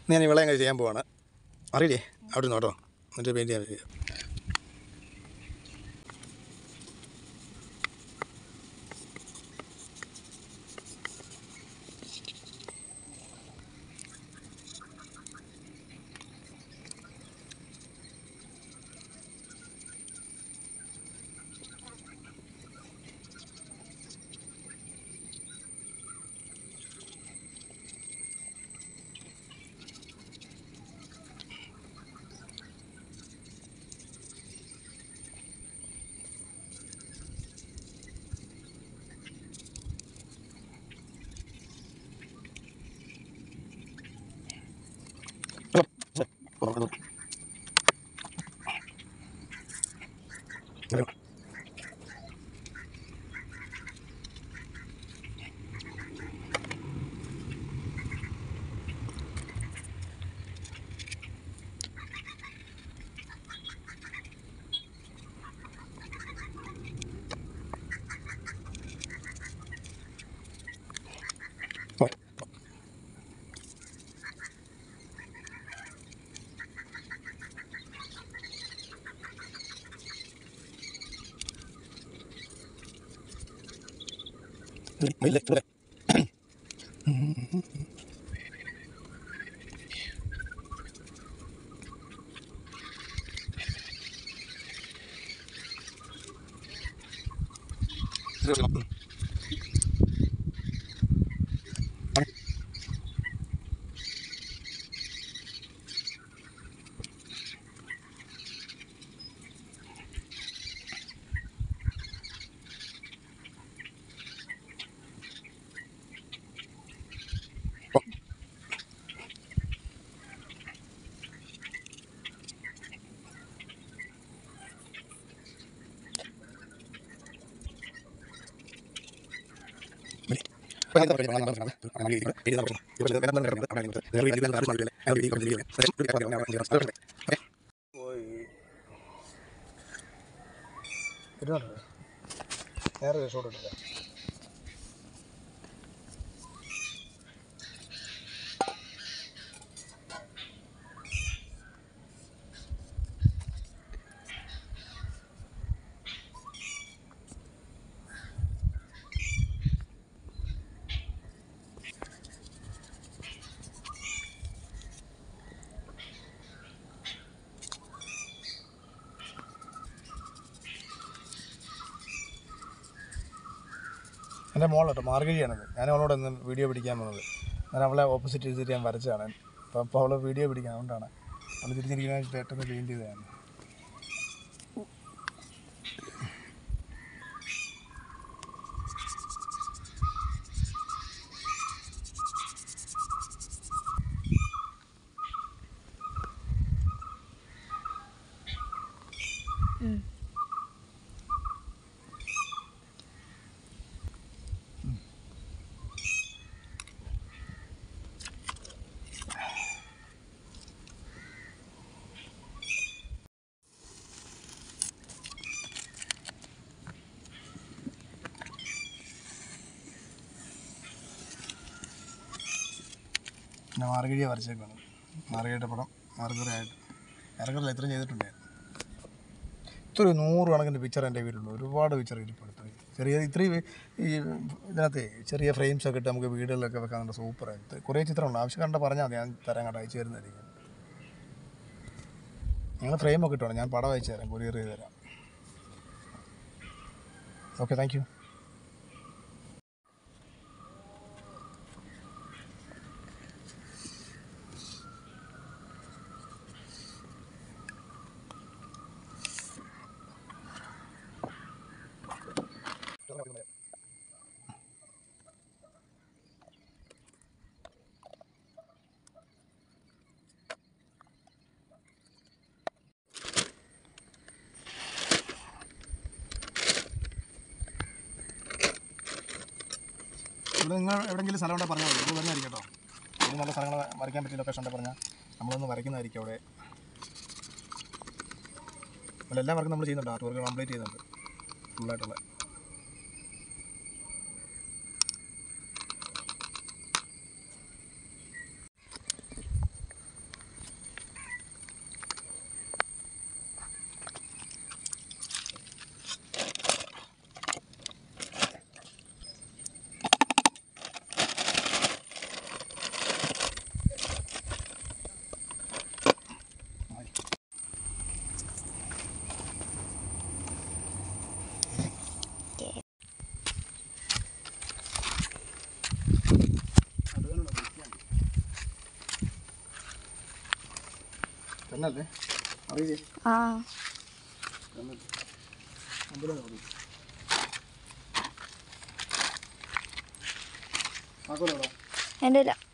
ഞാൻ ഈ വിളയം ചെയ്യാൻ പോവാണ് അറിയില്ലേ അവിടെ നിന്ന് കേട്ടോ എന്നിട്ട് പെയിൻറ്റ് ചെയ്യാൻ പറ്റും നേരെ ഷോട്ട് എടുക്കാം എൻ്റെ മോളോട്ടോ മാർഗഴിയാണത് ഞാൻ അവളോട് ഇന്ന് വീഡിയോ പിടിക്കാൻ പോകുന്നത് ഞാൻ അവളെ ഓപ്പോസിറ്റ് ചെയ്തിട്ട് ഞാൻ വരച്ചതാണ് അപ്പോൾ അപ്പോൾ അവളെ വീഡിയോ പിടിക്കാൻ അതുകൊണ്ടാണ് അവൾ തിരിഞ്ഞിരിക്കുന്ന പെട്ടെന്ന് പെയിൻറ്റ് ചെയ്തതാണ് പിന്നെ മാർഗഴിയെ വരച്ചേക്കാണ് മാർഗഴിയുടെ പടം മാർഗറിയായിട്ട് മാർഗറിൽ ഇത്രയും ചെയ്തിട്ടുണ്ട് ഞാൻ. ഇത്ര ഒരു നൂറ് കണക്കിന് പിക്ചർ എൻ്റെ വീട്ടിലുണ്ട് ഒരുപാട് പിക്ചർ ഇരിപ്പുണ്ട് ചെറിയ ഇത്രയും ഈ ഇതിനകത്ത് ചെറിയ ഫ്രെയിംസ് ഒക്കെ ഇട്ട് നമുക്ക് വീടുകളിലൊക്കെ വെക്കാൻ നല്ല സൂപ്പറായിട്ട് കുറേ ചിത്രമുണ്ട് ആവശ്യം കണ്ട പറഞ്ഞാൽ മതി ഞാൻ തരാൻ കണ്ട അയച്ചു തരുന്നതായിരിക്കും നിങ്ങൾ ഫ്രെയിമൊക്കെ ഇട്ടോ ഞാൻ പടം അയച്ചു തരാം കൊറിയർ ചെയ്ത് തരാം ഓക്കെ താങ്ക് യു ഇവിടെ നിങ്ങൾ എവിടെയെങ്കിലും സ്ഥലം ഉണ്ടെങ്കിൽ പറഞ്ഞാൽ മതി ഇത് വരുന്നതായിരിക്കും കേട്ടോ ഇത് നല്ല സ്ഥലങ്ങൾ വരയ്ക്കാൻ പറ്റിയ ലൊക്കേഷൻ ഉണ്ടെങ്കിൽ പറഞ്ഞാൽ നമ്മളൊന്ന് വരയ്ക്കുന്നതായിരിക്കും അവിടെ ഇവിടെ എല്ലാ വർക്കും നമ്മൾ ചെയ്യുന്നുണ്ട് ആർട്ട് വർക്ക് കംപ്ലീറ്റ് ചെയ്യുന്നുണ്ട് ഫുള്ളായിട്ടുള്ള എന്നല്ലേ അറിയില്ലേ ആ അമ്പലം അറിയും ആക്കോലോ എൻ്റെ ഇല്ല